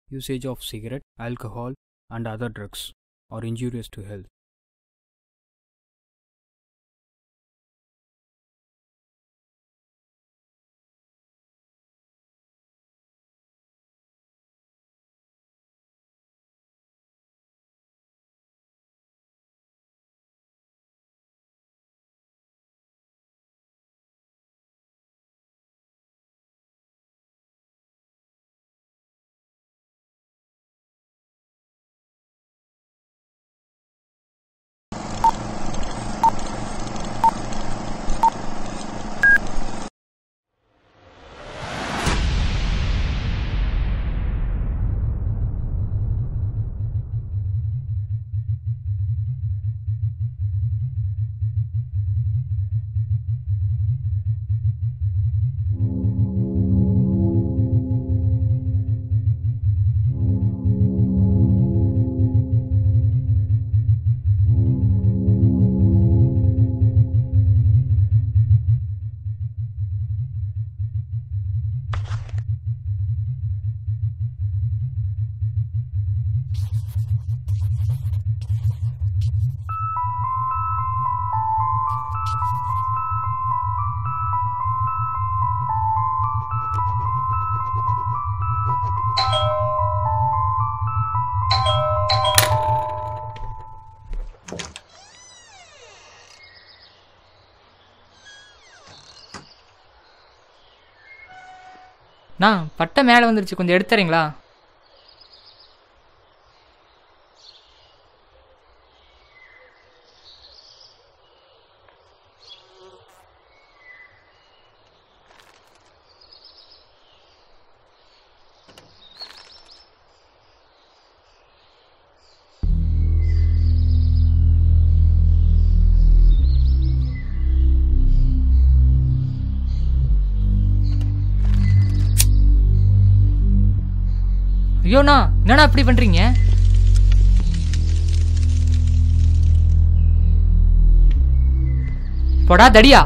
usage of cigarette, alcohol, and other drugs are injurious to health. நான் பட்டை மேலே வந்துருச்சு கொஞ்சம் எடுத்துறீங்களா ஐயோண்ணா என்னண்ணா இப்படி பண்ணுறீங்க போடா தடியா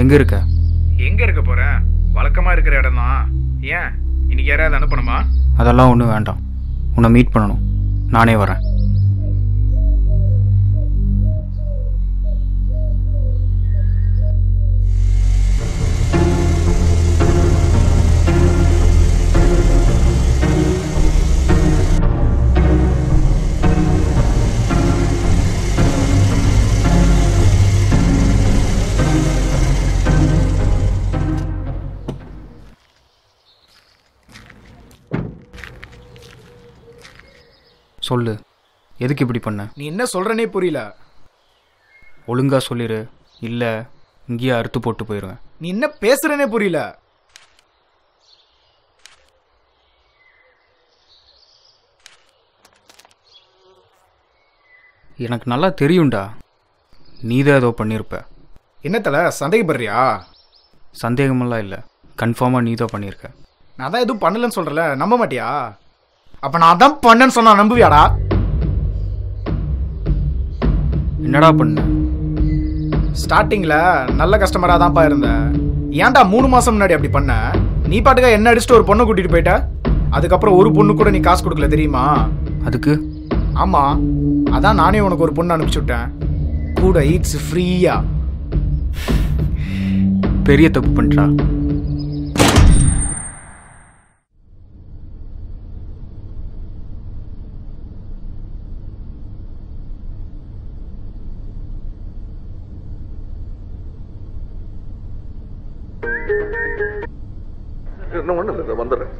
எங்கே இருக்க எங்க இருக்க போற வழக்கமா இருக்கிற இடம் தான் ஏன் இன்னைக்கு யாராவது அனுப்பணுமா அதெல்லாம் ஒன்றும் வேண்டாம் உன்னை மீட் பண்ணணும் நானே வரேன் சொல்லு எதுக்கு இப்படி பண்ண நீ என்ன சொல்றனே புரியல ஒழுங்கா சொல்லிடு இல்லை இங்கேயே அறுத்து போட்டு போயிடுவேன் நீ என்ன பேசுறனே புரியல எனக்கு நல்லா தெரியும்டா நீதான் ஏதோ பண்ணியிருப்ப என்னத்தல சந்தேகப்படுறியா சந்தேகமெல்லாம் இல்லை கன்ஃபார்மாக நீ தான் பண்ணியிருக்க நான் தான் எதுவும் பண்ணலன்னு சொல்றல நம்ப மாட்டியா அப்ப நான் தான் பண்ணேன்னு சொன்னா நம்புவியாடா என்னடா பண்ண ஸ்டார்டிங்ல நல்ல கஸ்டமரா தான்ப்பா இருந்தேன் ஏன்டா மூணு மாசம் முன்னாடி அப்படி பண்ண நீ பாட்டுக்கா என்ன அடிச்சுட்டு ஒரு பொண்ணை கூட்டிட்டு போயிட்ட அதுக்கப்புறம் ஒரு பொண்ணு கூட நீ காசு கொடுக்கல தெரியுமா அதுக்கு ஆமா அதான் நானே உனக்கு ஒரு பொண்ணு அனுப்பிச்சு விட்டேன் கூட ஈட்ஸ் ஃப்ரீயா பெரிய தப்பு பண்ணிட்டா இன்னும் ஒன்றும் இல்லை வந்துடுறேன்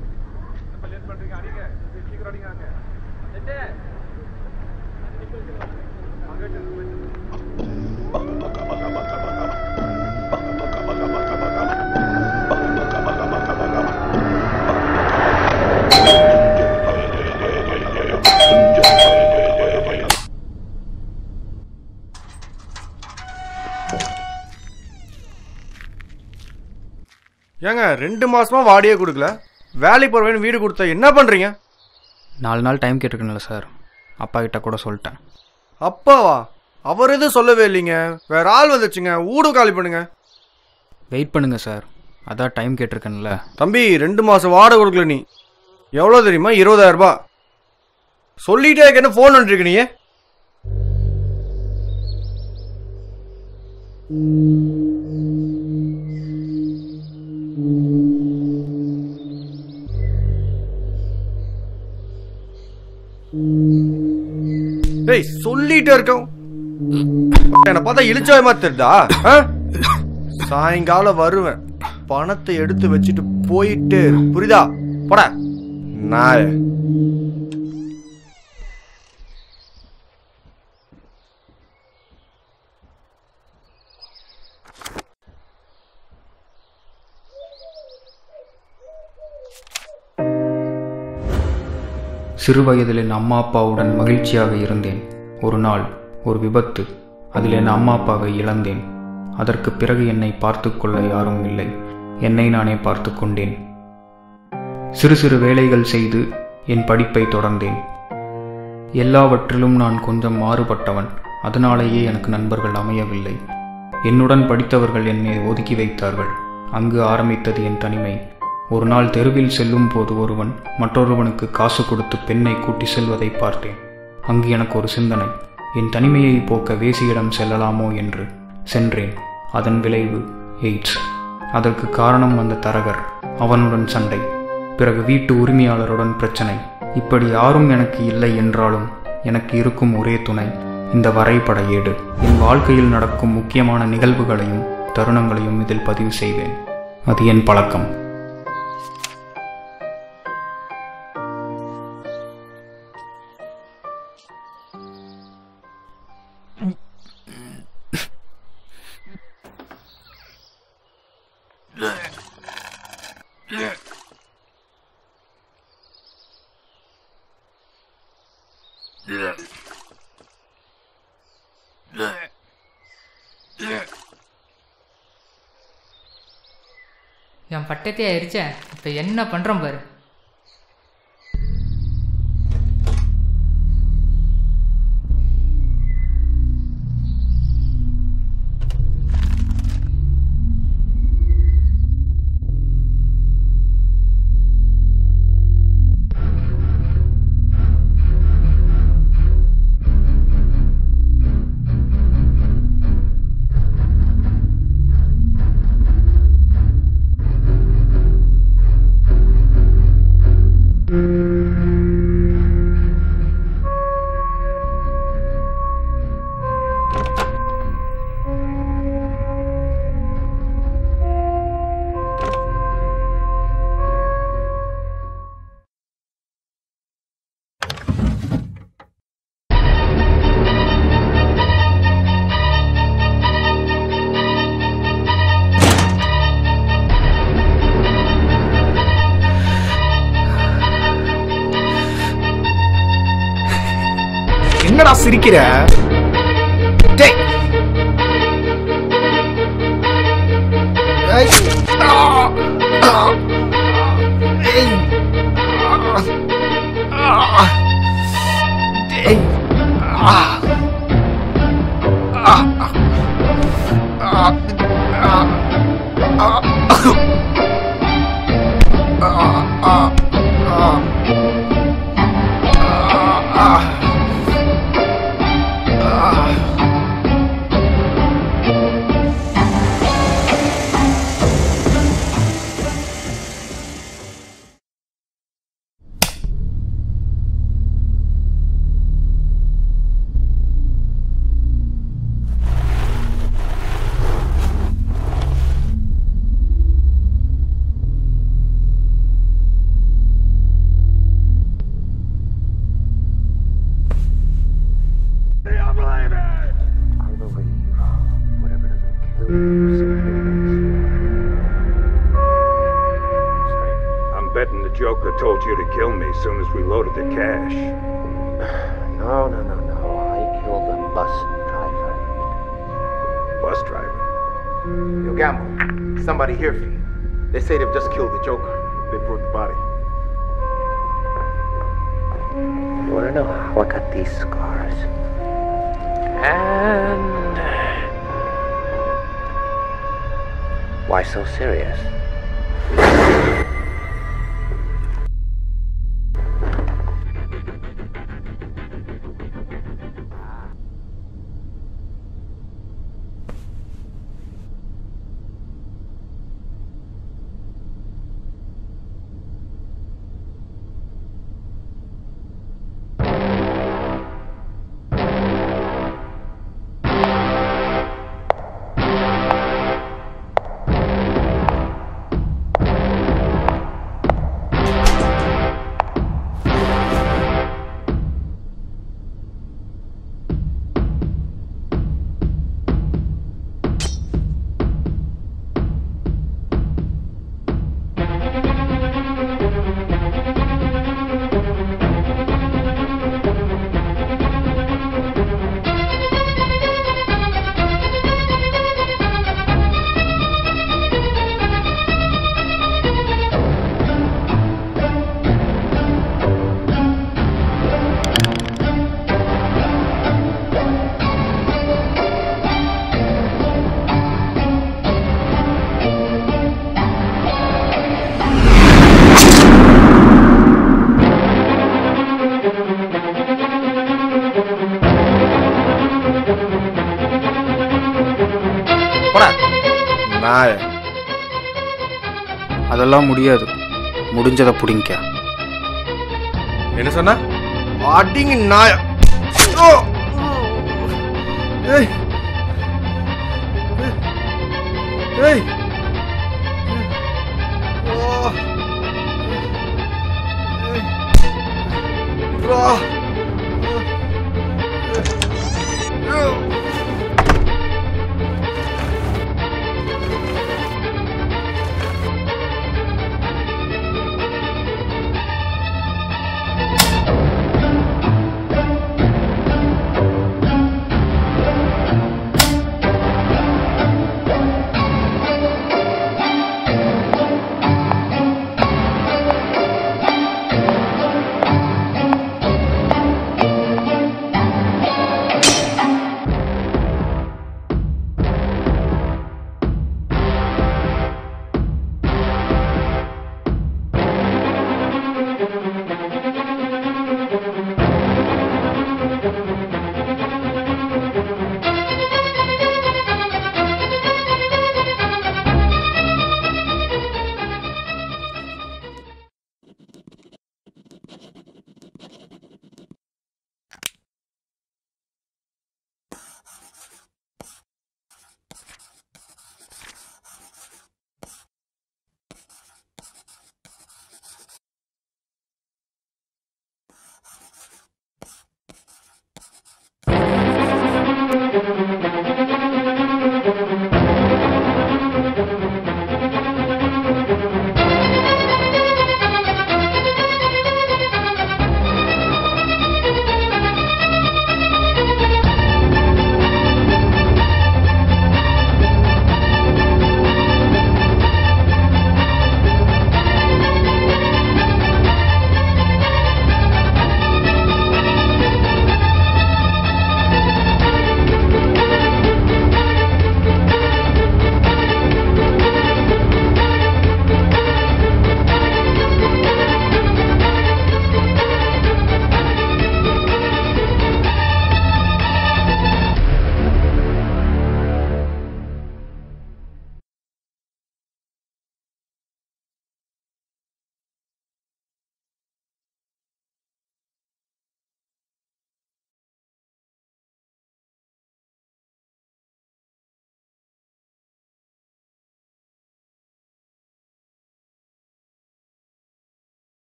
ஏங்க ரெண்டு மாசமா வாடியே கொடுக்கல வேலைக்கு போறவன் வீடு கொடுத்தா என்ன பண்றீங்க நாலு நாள் டைம் கேட்டிருக்கேன்ல சார் அப்பா கிட்ட கூட சொல்லிட்டேன் அப்பாவா அவர் எதுவும் சொல்லவே இல்லைங்க வேற ஆள் வந்துச்சுங்க ஊடு காலி பண்ணுங்க வெயிட் பண்ணுங்க சார் அதான் டைம் கேட்டிருக்கேன்ல தம்பி ரெண்டு மாசம் வாடகை கொடுக்கல நீ எவ்வளோ தெரியுமா இருபதாயிரம் ரூபாய் சொல்லிட்டே இருக்க ஃபோன் பண்ணிருக்க நீ டேய் சொல்லிட்டே இருக்கோம் என்ன பார்த்தா இழிச்சாயமா தெரியுதா ஆ? சாயங்காலம் வருவேன் பணத்தை எடுத்து வச்சுட்டு போயிட்டு இரு. புரியுதா போட நாய சிறு வயதில் என் அம்மா அப்பாவுடன் மகிழ்ச்சியாக இருந்தேன் ஒரு நாள் ஒரு விபத்து அதில் என் அம்மா அப்பாவை இழந்தேன் அதற்கு பிறகு என்னை பார்த்து கொள்ள யாரும் இல்லை என்னை நானே பார்த்து கொண்டேன் சிறு சிறு வேலைகள் செய்து என் படிப்பை தொடர்ந்தேன் எல்லாவற்றிலும் நான் கொஞ்சம் மாறுபட்டவன் அதனாலேயே எனக்கு நண்பர்கள் அமையவில்லை என்னுடன் படித்தவர்கள் என்னை ஒதுக்கி வைத்தார்கள் அங்கு ஆரம்பித்தது என் தனிமை ஒரு நாள் தெருவில் செல்லும் போது ஒருவன் மற்றொருவனுக்கு காசு கொடுத்து பெண்ணை கூட்டி செல்வதை பார்த்தேன் அங்கு எனக்கு ஒரு சிந்தனை என் தனிமையை போக்க வேசியிடம் செல்லலாமோ என்று சென்றேன் அதன் விளைவு எய்ட்ஸ் அதற்கு காரணம் அந்த தரகர் அவனுடன் சண்டை பிறகு வீட்டு உரிமையாளருடன் பிரச்சனை இப்படி யாரும் எனக்கு இல்லை என்றாலும் எனக்கு இருக்கும் ஒரே துணை இந்த வரைபட ஏடு என் வாழ்க்கையில் நடக்கும் முக்கியமான நிகழ்வுகளையும் தருணங்களையும் இதில் பதிவு செய்வேன் அது என் பழக்கம் என் பட்டத்தையே எரிச்சேன் இப்போ என்ன பண்ணுறோம் பாரு என்னடா சிரிக்கிற டேய் ஏய். ஆ. ஆ. ஏய். ஆ. ஆ. டேய். ஆ. ஆ. ஆ. ஆ. ஆ. ஆ. ஆ. I believe whatever doesn't kill you simply makes you strength. I'm betting the Joker told you to kill me as soon as we loaded the cash. No, no, no, no. I killed the bus driver. Bus driver. Yo, Gamble, somebody here for you. They say they've just killed the Joker. They brought the body. You wanna know how I got these scars? And why so serious? போடா நாய அதெல்லாம் முடியாது முடிஞ்சதை பிடிங்க என்ன சொன்ன அடிங்க நாய ஓ! ஏய்